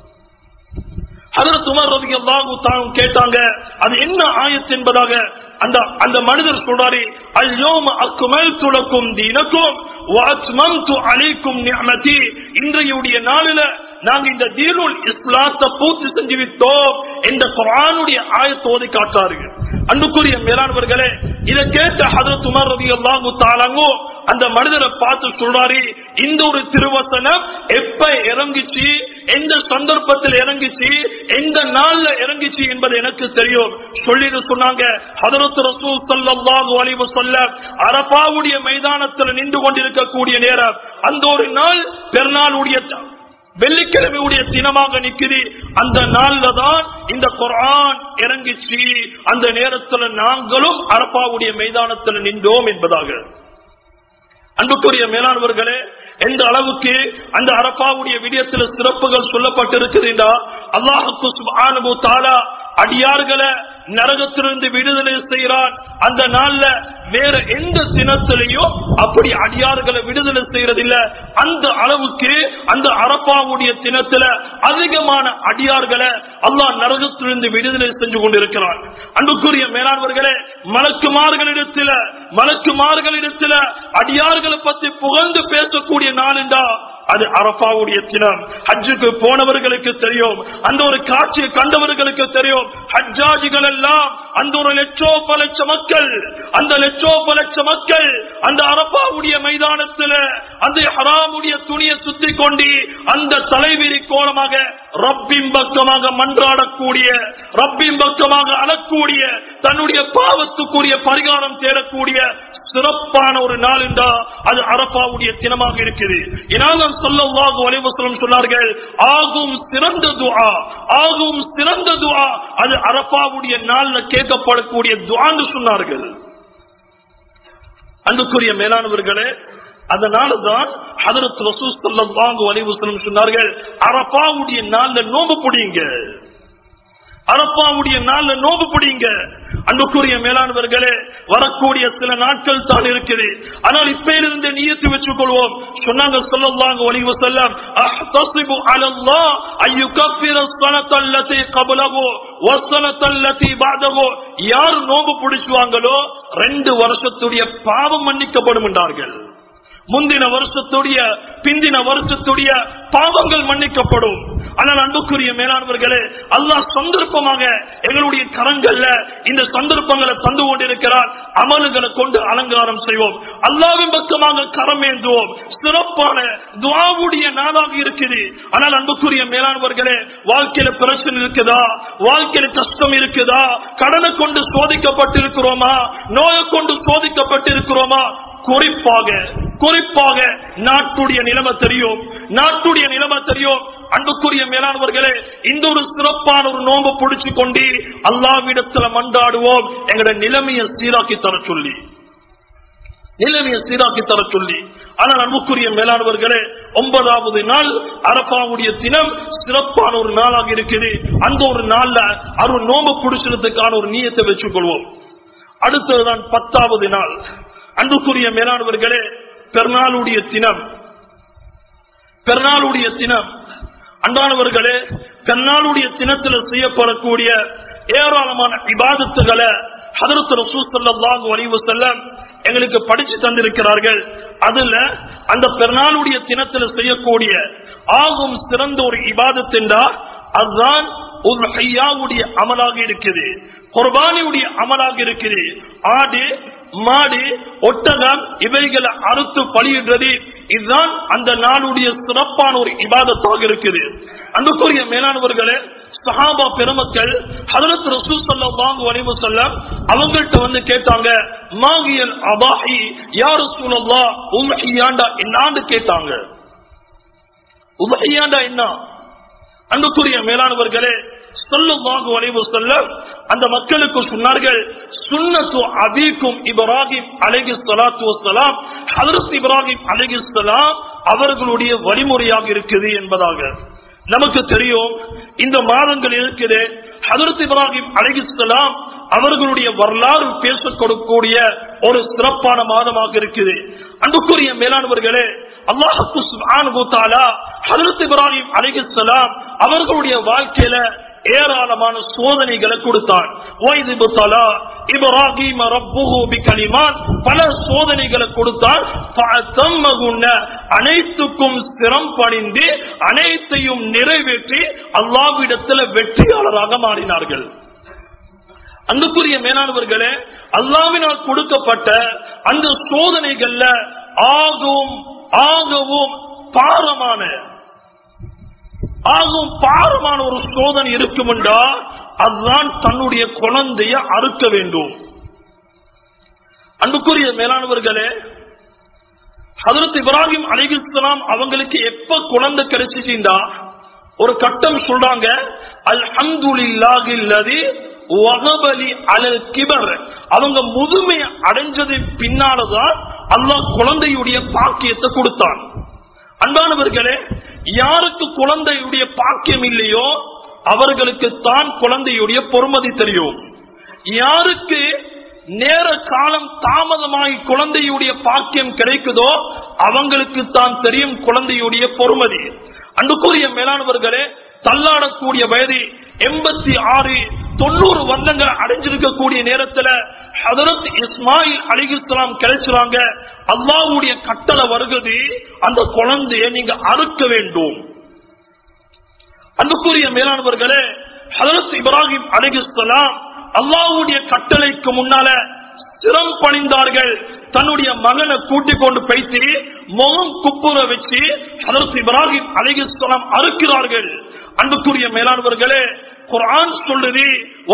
B: ஹதரத் உமர் ரலியல்லாஹு தஆலா கேட்டாங்க அது என்ன ஆயத்து என்பதாக அந்த அந்த மனிதர் சொல்றாரு அல்யோம அக்குமல்து லக்கும் தீனக்கும் வஅத்மம்து அலைக்கும் நிஅமதி இன்றையுடைய நாளில நாங்க இந்த தீனுல் இஸ்லாத்தை பூர்த்தி செஞ்சு விட்டோம் என்ற குர்ஆனுடைய ஆயத்தை ஓதி காட்டார்கள் அன்புக்குரிய மேலானவர்களே இதை கேட்ட ஹதரத் உமர் ரலியல்லாஹு தஆலாங்கோ அந்த மனிதரை பார்த்து சொல்றாரு இந்த ஒரு திருவசனம் எப்ப இறங்கிச்சு எந்த சந்தர்ப்பத்தில் இறங்கிச்சு எந்த நாள்ல இறங்கிச்சு என்பது எனக்கு தெரியும் சொல்லிட்டு சொன்னாங்க ஹதரத் ரசூல் ஸல்லல்லாஹு அலைஹி வஸல்லம் அரபாவுடைய மைதானத்தில் நின்று கொண்டிருக்கக்கூடிய நேரம் அந்த ஒரு நாள் பெருநாளுடைய வெள்ளிக்கிழமையுடைய தினமாக நிக்குது அந்த நாள்ல தான் இந்த குர்ஆன் இறங்கிச்சு அந்த நேரத்துல நாங்களும் அரபாவுடைய மைதானத்தில் நின்றோம் என்பதாக அன்புக்குரிய மேலானவர்களே எந்த அளவுக்கு அந்த அரபாவுடைய விடயத்தில் சிறப்புகள் சொல்லப்பட்டிருக்குதுண்டா அல்லாஹுக்கு சுப்ஹானஹு தஆலா அடியார்களை நரகத்திலிருந்து விடுதலை செய்கிறான் அந்த நாள்ல வேற எந்த தினத்திலையும் அப்படி அடியார்களை விடுதலை செய்யறதில்ல அந்த அளவுக்கு அந்த அரப்பாவுடைய தினத்துல அதிகமான அடியார்களை அல்லாஹ் நரகத்திலிருந்து விடுதலை செஞ்சு கொண்டிருக்கிறான் அன்புக்குரிய மேலானவர்களே மலக்குமார்களிடத்துல மலக்குமார்களிடத்துல அடியார்களை பத்தி புகழ்ந்து பேசக்கூடிய நாள் என்றா அது அரபாவுடைய தினம் ஹஜ்ஜுக்கு போனவர்களுக்கு தெரியும் அந்த ஒரு காட்சியை கண்டவர்களுக்கு தெரியும் ஹஜ்ஜாஜிகள் எல்லாம் அந்த ஒரு லட்சோப லட்ச மக்கள் அந்த லட்சோப லட்ச மக்கள் அந்த அரபாவுடைய மைதானத்தில் அந்த ஹராமுடைய துணியை சுத்தி கொண்டு அந்த தலைவிரி கோலமாக ரப்பின் பக்கமாக மன்றாடக்கூடிய ரப்பின் பக்கமாக அழக்கூடிய தன்னுடைய பாவத்துக்குரிய பரிகாரம் தேடக்கூடிய சிறப்பான ஒரு நாள் என்றா அது அரபாவுடைய தினமாக இருக்குது இனாலம் சொல்லவாக வலைவசலம் சொன்னார்கள் ஆகும் சிறந்த துஆ ஆகும் சிறந்த துஆ அது அரபாவுடைய நாள்ல கேட்கப்படக்கூடிய துஆன்னு சொன்னார்கள் அன்புக்குரிய மேலானவர்களே அதனாலதான் ஹதரத் ரசூஸ் ஸல்லல்லாஹு அலைஹி வஸல்லம் சொன்னார்கள் அரபாவுடைய நாள்ல நோம்பு பிடிங்க அரப்பாவுடைய நாள்ல நோம்பு பிடிங்க அன்புக்குரிய மேலானவர்களே வரக்கூடிய சில நாட்கள் தான் இருக்குது ஆனால் இப்பையிலிருந்து நியத்து வச்சுக் கொள்வோம் சொன்னாங்க சொல்லலாங்க ஒளிவு செல்லம் அஹ்தசிபு அலல்லாஹ் அய்யுகஃபிர ஸனத அல்லதி கப்லஹு வஸனத அல்லதி பஅதஹு யார் நோம்பு பிடிச்சுவாங்களோ ரெண்டு வருஷத்துடைய பாவம் மன்னிக்கப்படும் என்றார்கள் முந்தின வருஷத்துடைய பிந்தின வருஷத்துடைய பாவங்கள் மன்னிக்கப்படும் ஆனால் அன்புக்குரிய மேலானவர்களே அல்லாஹ் சந்தர்ப்பமாக எங்களுடைய கரங்கள்ல இந்த சந்தர்ப்பங்களை தந்து கொண்டிருக்கிறார் அமல்களை கொண்டு அலங்காரம் செய்வோம் அல்லாவின் பக்கமாக கரம் ஏந்துவோம் சிறப்பான துவாவுடைய நாளாக இருக்குது ஆனால் அன்புக்குரிய மேலானவர்களே வாழ்க்கையில பிரச்சனை இருக்குதா வாழ்க்கையில கஷ்டம் இருக்குதா கடனை கொண்டு சோதிக்கப்பட்டிருக்கிறோமா நோயை கொண்டு சோதிக்கப்பட்டிருக்கிறோமா குறிப்பாக குறிப்பாக நாட்டுடைய நிலைமை தெரியும் நாட்டுடைய நிலைமை தெரியும் அன்புக்குரிய மேலானவர்களே இந்த ஒரு சிறப்பான ஒரு நோம்பு பிடிச்சு கொண்டு அல்லாவிடத்துல மண்டாடுவோம் எங்களுடைய நிலைமையை சீராக்கி தர சொல்லி நிலைமையை சீராக்கி தர சொல்லி ஆனால் அன்புக்குரிய மேலானவர்களே ஒன்பதாவது நாள் அரப்பாவுடைய தினம் சிறப்பான ஒரு நாளாக இருக்குது அந்த ஒரு நாள்ல அரு நோம்பு பிடிச்சதுக்கான ஒரு நீயத்தை வச்சுக் கொள்வோம் அடுத்ததுதான் பத்தாவது நாள் அன்புக்குரிய மேலானவர்களே பெருநாளுடைய தினம் பெருநாளுடைய தினம் அன்பானவர்களே பெருநாளுடைய தினத்தில் செய்யப்படக்கூடிய ஏராளமான இபாதத்துகளை ஹதரத் ரசூல் ஸல்லல்லாஹு அலைஹி வஸல்லம் எங்களுக்கு படிச்சு தந்திருக்கிறார்கள் அதுல அந்த பெருநாளுடைய தினத்தில் செய்யக்கூடிய ஆகும் சிறந்த ஒரு இபாதத் என்றா அதுதான் ஒரு ஐயாவுடைய அமலாக இருக்குது குர்பானியுடைய அமலாக இருக்குது ஆடு மாடு ஒட்டகம் இவைகளை அறுத்து பலியிடுறது இதுதான் அந்த நாளுடைய சிறப்பான ஒரு இபாதத்தாக இருக்குது அன்புக்குரிய மேலானவர்களே சஹாபா பெருமக்கள் ஹதரத் ரசூ ஸல்லல்லாஹு அலைஹி வஸல்லம் அவங்கள்ட்ட வந்து கேட்டாங்க மாகியல் அபாஹி யா ரசூலல்லாஹ் உல்ஹியாண்டா என்னான்னு கேட்டாங்க உல்ஹியாண்டா என்ன அன்புக்குரிய மேலானவர்களே சொல்லுவாங்க வரைவு சொல்ல அந்த மக்களுக்கு சொன்னார்கள் சுன்னத்து அபீக்கும் இப்ராஹிம் அலைஹி ஸலாத்து வஸ்ஸலாம் ஹஜ்ரத் இப்ராஹிம் அலைஹி ஸலாம் அவர்களுடைய வழிமுறையாக இருக்குது என்பதாக நமக்கு தெரியும் இந்த மாதங்கள் இருக்குது ஹஜ்ரத் இப்ராஹிம் அலைஹி ஸலாம் அவர்களுடைய வரலாறு பேசக் கொடுக்கக்கூடிய ஒரு சிறப்பான மாதமாக இருக்குது அன்புக்குரிய மேலானவர்களே அல்லாஹு சுப்ஹானஹு தஆலா ஹஜ்ரத் இப்ராஹிம் அலைஹிஸ்ஸலாம் அவர்களுடைய வாழ்க்கையில ஏராளமான சோதனைகளை கொடுத்தான் வைதிபு தலா இப்ராஹிம் ரப்புஹு பிகலிமான் பல சோதனைகளை கொடுத்தான் ஃபஅத்தம்மகுன்ன அனைத்துக்கும் சிரம் பணிந்து அனைத்தையும் நிறைவேற்றி அல்லாஹ்விடத்தில் வெற்றியாளராக மாறினார்கள் அன்புக்குரிய மேலானவர்களே அல்லாவினால் கொடுக்கப்பட்ட அந்த சோதனைகள்ல ஆகவும் ஆகவும் பாரமான ஆகும் பாரமான ஒரு சோதனை இருக்கும் என்றால் அதுதான் தன்னுடைய குழந்தைய அறுக்க வேண்டும் அன்புக்குரிய மேலானவர்களே ஹதரத் இப்ராஹிம் அலிகுலாம் அவங்களுக்கு எப்ப குழந்தை கிடைச்சிட்டா ஒரு கட்டம் சொல்றாங்க அல்ஹம்துலில்லாஹில்லதி வகபலி அலல் கிபர் அவங்க முதுமை அடைஞ்சது பின்னாலதான் அல்லாஹ் குழந்தையுடைய பாக்கியத்தை கொடுத்தான் அன்பானவர்களே யாருக்கு குழந்தையுடைய பாக்கியம் இல்லையோ அவர்களுக்கு தான் குழந்தையுடைய பொறுமதி தெரியும் யாருக்கு நேர காலம் தாமதமாகி குழந்தையுடைய பாக்கியம் கிடைக்குதோ அவங்களுக்கு தான் தெரியும் குழந்தையுடைய பொறுமதி அன்புக்குரிய மேலானவர்களே தள்ளாடக்கூடிய வயது எண்பத்தி ஆறு தொண்ணூறு வருடங்கள் அடைஞ்சிருக்கக்கூடிய நேரத்துல ஹதரத் இஸ்மாயில் அலிகுலாம் கிடைச்சாங்க அல்லாவுடைய கட்டளை வருகிறது அந்த குழந்தைய நீங்க அறுக்க வேண்டும் அன்புக்குரிய மேலானவர்களே ஹதரத் இப்ராஹிம் அலிகுலாம் அல்லாவுடைய கட்டளைக்கு முன்னால சிரம் பணிந்தார்கள் தன்னுடைய மகனை கூட்டிக் கொண்டு பைத்து முகம் குப்புற வச்சு ஹதரத் இப்ராஹிம் அலிகுலாம் அறுக்கிறார்கள் அன்புக்குரிய மேலானவர்களே குரான் சொல்லுது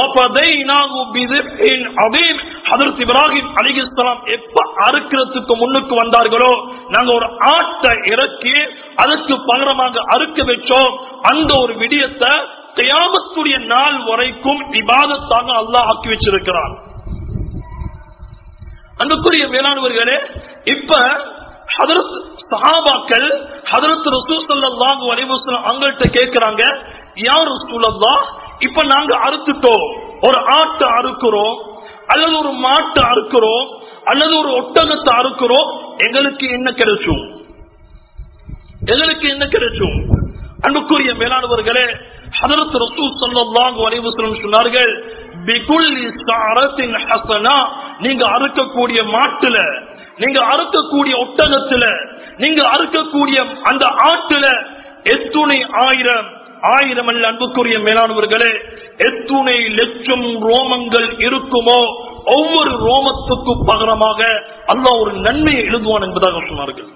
B: இப்ராஹிம் அலிகிஸ்லாம் எப்ப அறுக்கிறதுக்கு முன்னுக்கு வந்தார்களோ நாங்க ஒரு ஆட்டை இறக்கி அதற்கு பகரமாக அறுக்க வச்சோம் அந்த ஒரு விடயத்தை கயாமத்துடைய நாள் வரைக்கும் விவாதத்தாக அல்லாஹ் ஆக்கி வச்சிருக்கிறான் அன்புக்குரிய மேலானவர்களே இப்ப ஹதரத் சஹாபாக்கள் ஹதரத் ரசூல் ஸல்லல்லாஹு அலைஹி வஸல்லம் அவங்கள்ட்ட கேக்குறாங்க யா ரசூலல்லாஹ் இப்ப நாங்க அறுத்துட்டோம் ஒரு ஆட்டை அறுக்கிறோம் அல்லது ஒரு மாட்டை அறுக்கிறோம் அல்லது ஒரு ஒட்டகத்தை அறுக்கிறோம் எங்களுக்கு என்ன கிடைச்சும் எங்களுக்கு என்ன கிடைச்சும் அன்புக்குரிய மேலானவர்களே ஹதரத் ரசூல் ஸல்லல்லாஹு அலைஹி வஸல்லம் சொன்னார்கள் பிகுல்லி ஸஅரத்தின் ஹஸனா நீங்க அறுக்கக்கூடிய மாட்டுல நீங்க அறுக்கக்கூடிய ஒட்டகத்துல நீங்க அறுக்கக்கூடிய அந்த ஆட்டுல எத்துணை ஆயிரம் ஆயிரம் அல்ல அன்புக்குரிய மேலானவர்களே எத்துணை லட்சம் ரோமங்கள் இருக்குமோ ஒவ்வொரு ரோமத்துக்கு பகரமாக அல்லாஹ் ஒரு நன்மையை எழுதுவான் என்பதாக சொன்னார்கள்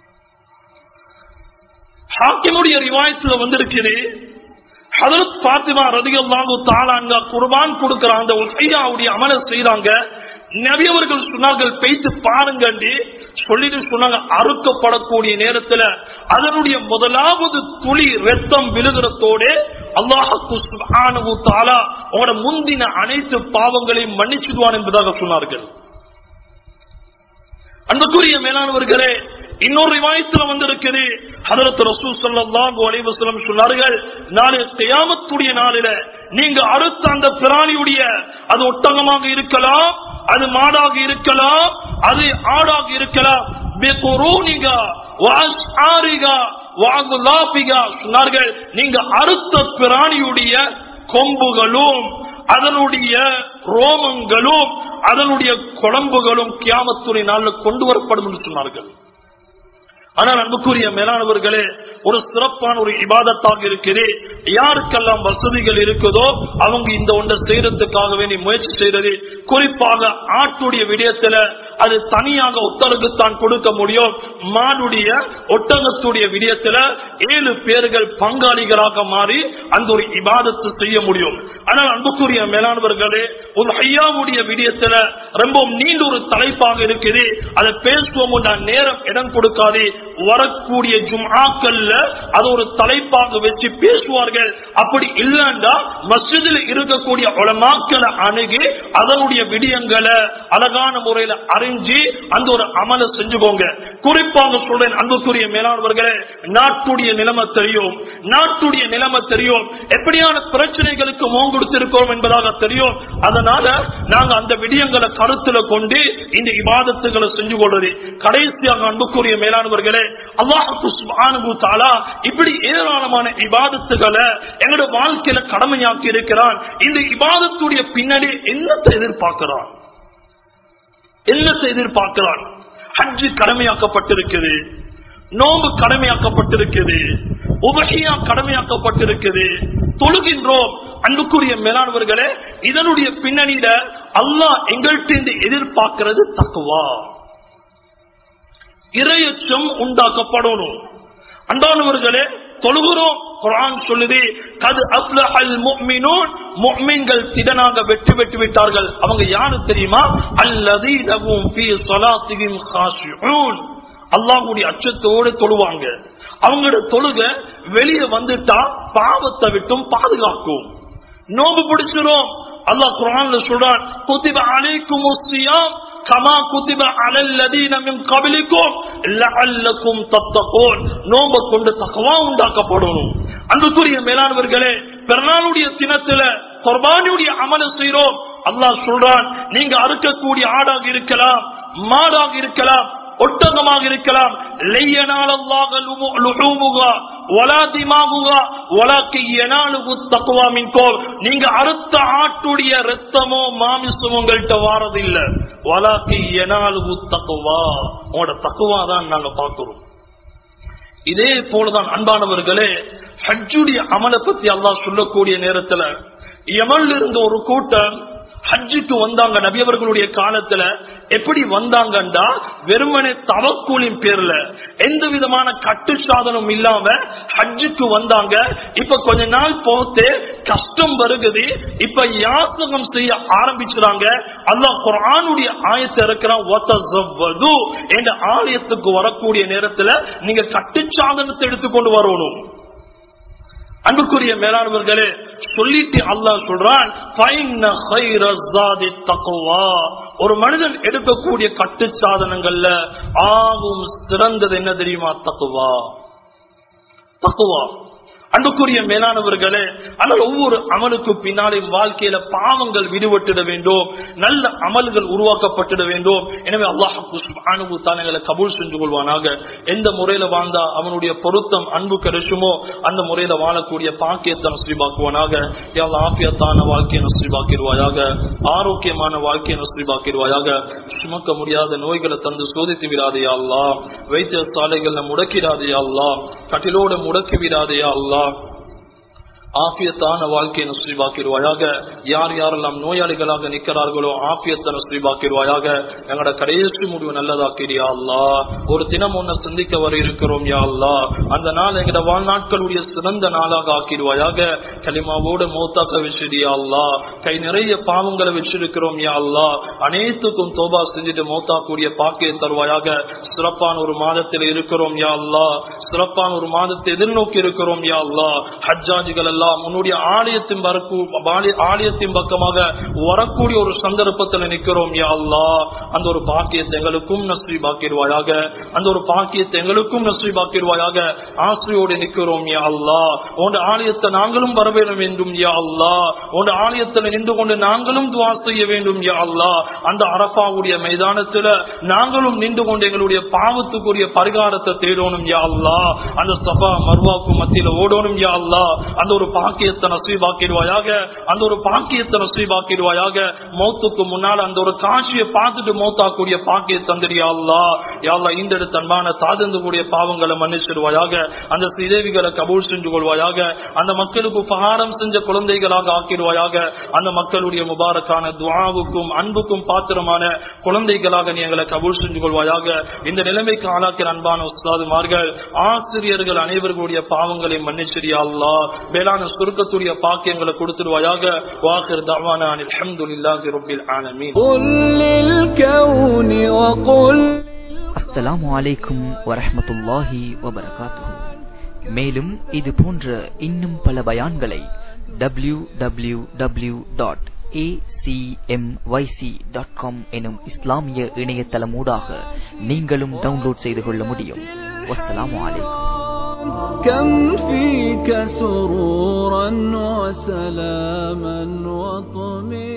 B: ஹாக்கிமுடைய ரிவாயத்துல வந்திருக்குது ஹதரத் பாத்திமா ரதிகல்லாங்கு தாளாங்க குர்பான் கொடுக்கிற அந்த உசையாவுடைய அமல செய்யறாங்க நபியவர்கள் சொன்னார்கள் பேய்த்து பாருங்கண்டி சொல்லிட்டு சொன்னாங்க அறுக்கப்படக்கூடிய நேரத்துல அதனுடைய முதலாவது துளி ரத்தம் விழுகிறதோடு அல்லாஹு சுப்ஹானஹு தஆலா உங்களோட முந்தின அனைத்து பாவங்களையும் மன்னிச்சுடுவான் என்பதாக சொன்னார்கள் அன்புக்குரிய மேலானவர்களே இன்னொரு ரிவாயத்துல வந்திருக்குது ஹதரத் ரசூல் ஸல்லல்லாஹு அலைஹி வஸல்லம் சொன்னார்கள் நாளை கியாமத்துடைய நாளில நீங்க அறுத்த அந்த பிராணியுடைய அது ஒட்டகமாக இருக்கலாம் அது மாடாக இருக்கலாம் அது ஆடாக இருக்கலாம் பிகுரூனிகா வஅஸ்ஆரிகா வஅதுலாபிகா சொன்னார்கள் நீங்க அறுத்த பிராணியுடைய கொம்புகளும் அதனுடைய ரோமங்களும் அதனுடைய குழம்புகளும் கியாமத்துறை நாளில் கொண்டு வரப்படும் என்று சொன்னார்கள் ஆனால் அன்புக்குரிய மேலானவர்களே ஒரு சிறப்பான ஒரு இபாதத்தாக இருக்குது யாருக்கெல்லாம் வசதிகள் இருக்குதோ அவங்க இந்த ஒன்றை செய்யறதுக்காக வேண்டி முயற்சி செய்யறது குறிப்பாக ஆட்டுடைய விடயத்துல அது தனியாக ஒத்தருக்குத்தான் கொடுக்க முடியும் மாடுடைய ஒட்டகத்துடைய விடயத்துல ஏழு பேர்கள் பங்காளிகளாக மாறி அந்த ஒரு இபாதத்தை செய்ய முடியும் ஆனால் அன்புக்குரிய மேலானவர்களே ஒரு ஐயாவுடைய விடயத்துல ரொம்ப நீண்ட ஒரு தலைப்பாக இருக்குது அதை பேசுவோம் நான் நேரம் இடம் கொடுக்காது வரக்கூடிய ஜும்ஆக்கள்ல அது ஒரு தலைப்பாக வச்சு பேசுவார்கள் அப்படி இல்லைண்டா மஸ்ஜிதில் இருக்கக்கூடிய உலமாக்களை அணுகி அதனுடைய விடயங்களை அழகான முறையில அறிஞ்சு அந்த ஒரு அமலை செஞ்சுக்கோங்க குறிப்பாக சொல்றேன் அன்புக்குரிய மேலானவர்களே நாட்டுடைய நிலைமை தெரியும் நாட்டுடைய நிலைமை தெரியும் எப்படியான பிரச்சனைகளுக்கு மோங்க கொடுத்திருக்கிறோம் என்பதாக தெரியும் அதனால நாங்க அந்த விடயங்களை கருத்துல கொண்டு இந்த இபாதத்துகளை செஞ்சு கொள்றது கடைசியாக அன்புக்குரிய மேலானவர்களே அல்லாஹு சுப்ஹானஹு தஆலா இப்படி ஏராளமான இபாதத்துகளை எங்களுடைய வாழ்க்கையில கடமையாக்கி இருக்கிறான் இந்த இபாதத்துடைய பின்னாடி என்னத்தை எதிர்பார்க்கிறான் என்னத்தை எதிர்பார்க்கிறான் ஹஜ்ஜு கடமையாக்கப்பட்டிருக்குது நோம்பு கடமையாக்கப்பட்டிருக்குது உபகியா கடமையாக்கப்பட்டிருக்குது தொழுகின்றோம் அன்புக்குரிய மேலானவர்களே இதனுடைய பின்னணியில அல்லாஹ் எங்கள்கிட்ட எதிர்பார்க்கிறது தக்குவா இரையச்சம் உண்டாக்கப்படணும் அன்பானவர்களே தொழுகிறோம் குரான் சொல்லுது கது அப்லஹல் முஃமினூன் முஃமின்கள் திடனாக வெற்றி பெற்று விட்டார்கள் அவங்க யாரு தெரியுமா அல்லதீனஹும் ஃபீ ஸலாத்திஹிம் காஷிஊன் அல்லாஹ்வுடைய அச்சத்தோடு தொழுவாங்க அவங்களோட தொழுக வெளியே வந்துட்டா பாவத்தை விட்டும் பாதுகாக்கும் நோம்பு பிடிச்சிரும் அல்லாஹ் குரான்ல சொல்றான் குத்திப அலைக்கும் சியாம் கமா குத்திப அலல்லதீன மின் கபிலிக்கும் லஅல்லக்கும் தத்தகூன் நோம்ப கொண்டு தகவா உண்டாக்கப்படணும் அன்புக்குரிய மேலானவர்களே பெருநாளுடைய தினத்துல குர்பானியுடைய அமல செய்றோம் அல்லாஹ் சொல்றான் நீங்க அறுக்கக்கூடிய ஆடாக இருக்கலாம் மாடாக இருக்கலாம் ஒட்டகமாக இருக்கலாம் லையனாலல்லாக லுமு- லுஹூமுகா வலா திமாகுகா வலாக்கி யனாலுகு தக்வா மின்கோம் நீங்க அறுத்த ஆட்டுடைய ரத்தமோ மாமிசமோ உங்கள்கிட்ட வாரதில்ல வலாக்கி யனாலுகு தக்வா உங்களோட தக்குவா தான் நாங்க பார்க்கிறோம் இதே போலதான் அன்பானவர்களே ஹஜ்ஜுடைய அமலை பத்தி அல்லாஹ் சொல்லக்கூடிய நேரத்துல யமன்ல இருந்த ஒரு கூட்டம் ஹஜ்ஜுக்கு வந்தாங்க நபியவர்களுடைய காலத்துல எப்படி வந்தாங்கண்டா வெறுமனே தவக்கூலின் பேர்ல எந்த விதமான கட்டு சாதனம் இல்லாம ஹஜ்ஜுக்கு வந்தாங்க இப்ப கொஞ்ச நாள் போத்து கஷ்டம் வருகுது இப்ப யாசகம் செய்ய ஆரம்பிச்சுறாங்க அல்லாஹ் குர்ஆனுடைய ஆயத்தை இருக்கிறான் "வதஸவ்வது" என்ற ஆலயத்துக்கு வரக்கூடிய நேரத்துல நீங்க கட்டு சாதனத்தை எடுத்துக்கொண்டு வரணும் அன்புக்குரிய மேலானவர்களே சொல்லிட்டு அல்லாஹ் சொல்றான் "ஃபைன்ன கைர ஸாதி தக்வா." ஒரு மனிதன் எடுக்கக்கூடிய கட்டு சாதனங்கள்ல ஆகும் சிறந்தது என்ன தெரியுமா தக்குவா தக்குவா அன்புக்குரிய மேலானவர்களே ஆனால் ஒவ்வொரு அமலுக்கு பின்னாலே வாழ்க்கையில பாவங்கள் விடுபட்டுட வேண்டும் நல்ல அமல்கள் உருவாக்கப்பட்டுட வேண்டும் எனவே அல்லாஹு தானங்களை கபூல் செஞ்சு கொள்வானாக எந்த முறையில வாழ்ந்தா அவனுடைய பொருத்தம் அன்பு கிடைச்சுமோ அந்த முறையில வாழக்கூடிய பாக்கியத்தை நஸ்ரீபாக்குவானாக எவ்வளவு ஆபியத்தான வாழ்க்கையை நஸ்ரீபாக்கிடுவாயாக ஆரோக்கியமான வாழ்க்கையை நஸ்ரீபாக்கிடுவாயாக சுமக்க முடியாத நோய்களை தந்து சோதித்து விடாதையா அல்லா வைத்திய சாலைகள்ல முடக்கிடாதையா அல்லா கட்டிலோட முடக்கி விடாதையா அல்லா ஆபியத்தான வாழ்க்கையை நஸ்ரீபாக்கிடுவாயாக யார் யாரெல்லாம் நோயாளிகளாக நிற்கிறார்களோ ஆபியத்தை நஸ்ரீபாக்கிடுவாயாக எங்களோட கடைசி முடிவு நல்லதாக்கிறியா அல்லா ஒரு தினம் ஒன்ன சிந்திக்க வர இருக்கிறோம் யா அல்லா அந்த நாள் எங்கட வாழ்நாட்களுடைய சிறந்த நாளாக ஆக்கிடுவாயாக களிமாவோடு மௌத்தாக்க வச்சிடியா அல்லா கை நிறைய பாவங்களை வச்சிருக்கிறோம் யா அல்லா அனைத்துக்கும் தோபா செஞ்சுட்டு மௌத்தாக்கூடிய பாக்கிய தருவாயாக சிறப்பான ஒரு மாதத்தில் இருக்கிறோம் யா அல்லா சிறப்பான ஒரு மாதத்தை எதிர்நோக்கி இருக்கிறோம் யா அல்லா ஹஜ்ஜாஜிகள் எல்லாம் உன்னுடைய ஆலயத்தின் வரக்கூ ஆலய- ஆலயத்தின் பக்கமாக வரக்கூடிய ஒரு சந்தர்ப்பத்தில் நிற்கிறோம் யா அல்லா அந்த ஒரு பாக்கியத்தை எங்களுக்கும் நஸ்ரீ பாக்கிடுவாயாக அந்த ஒரு பாக்கியத்தை எங்களுக்கும் நஸ்ரீ பாக்கிடுவாயாக ஆசிரியோடு நிற்கிறோம் யா அல்லா உன் ஆலயத்தை நாங்களும் வர வேண்டும் என்றும் யா அல்லா உன் ஆலயத்தில் நின்று கொண்டு நாங்களும் துவா செய்ய வேண்டும் யா அல்லா அந்த அரபாவுடைய மைதானத்துல நாங்களும் நின்று கொண்டு எங்களுடைய பாவத்துக்குரிய பரிகாரத்தை தேடணும் யா அல்லா அந்த சபா மர்வாக்கு மத்தியில ஓடணும் யா அல்லா அந்த ஒரு பாக்கியத்தை நசீபாக்கிடுவாயாக அந்த ஒரு பாக்கியத்தை நசீபாக்கிடுவாயாக மௌத்துக்கு முன்னால் அந்த ஒரு காட்சியை பார்த்துட்டு மௌத்தாக்கூடிய பாக்கிய தந்திரியா அல்லா யாழ்லா இந்த இடத்து அன்பான தாதந்து கூடிய பாவங்களை மன்னிச்சிடுவாயாக அந்த ஸ்ரீதேவிகளை கபூல் செஞ்சு கொள்வாயாக அந்த மக்களுக்கு உபகாரம் செஞ்ச குழந்தைகளாக ஆக்கிடுவாயாக அந்த மக்களுடைய முபாரக்கான துவாவுக்கும் அன்புக்கும் பாத்திரமான குழந்தைகளாக நீ எங்களை கபூல் செஞ்சு கொள்வாயாக இந்த நிலைமைக்கு ஆளாக்கிற அன்பான உஸ்தாதுமார்கள் ஆசிரியர்கள் அனைவர்களுடைய பாவங்களை மன்னிச்சிரியா அல்லா வேளாண் சுருக்கத்துடைய பாக்கியங்களை கொடுத்துருவாயாக வாக்கர் தவானா அல்ஹம்துலில்லாஹி ரப்பில் ஆலமீன்
C: قل للكون وقل
D: அஸ்ஸலாமு அலைக்கும் வரஹ்மத்துல்லாஹி வபரகாத்துஹு மேலும் இது போன்ற இன்னும் பல பயான்களை W W W dot dot com எனும் இஸ்லாமிய இணையதளமூடாக நீங்களும் டவுன்லோட் செய்து கொள்ள முடியும் வஸ்ஸலாமு அலைக்கும்
C: كم فيك سرورا وسلاما وطمئنا